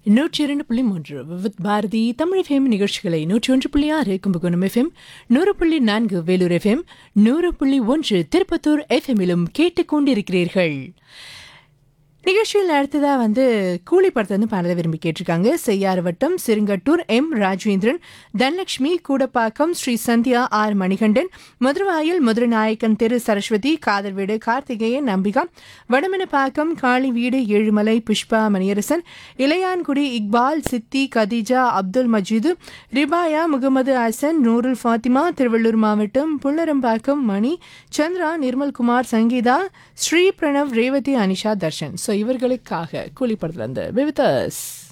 நூற்றி இரண்டு புள்ளி மூன்று வித் பாரதி தமிழ் எஃப்எம் நிகழ்ச்சிகளை நூற்றி ஒன்று புள்ளி ஆறு கும்பகோணம் எஃப்எம் நூறு புள்ளி நான்கு வேலூர் எஃப்எம் நூறு புள்ளி ஒன்று திருப்பத்தூர் எஃப்எம்மிலும் கேட்டுக்கொண்டிருக்கிறீர்கள் நிகழ்ச்சியில் அடுத்ததாக வந்து கூலி படத்தை வந்து பாடல விரும்பி கேட்டிருக்காங்க செய்யாறு வட்டம் சிறுங்கட்டூர் எம் ராஜேந்திரன் தனலட்சுமி கூடப்பாக்கம் ஸ்ரீ சந்தியா ஆர் மணிகண்டன் மதுரவாயில் மதுரநாயக்கன் தெரு சரஸ்வதி காதர் வீடு கார்த்திகேயன் நம்பிகா வடமனப்பாக்கம் காளி வீடு ஏழுமலை புஷ்பா மணியரசன் இளையான்குடி இக்பால் சித்தி கதீஜா அப்துல் மஜீது ரிபாயா முகமது ஹசன் நூருல் ஃபாத்திமா திருவள்ளூர் மாவட்டம் புள்ளரம்பாக்கம் மணி சந்திரா நிர்மல்குமார் சங்கீதா ஸ்ரீ பிரணவ் ரேவதி அனிஷா தர்ஷன் ஸோ இவர்களுக்காக கூலி படத்துல இருந்து விவிதஸ்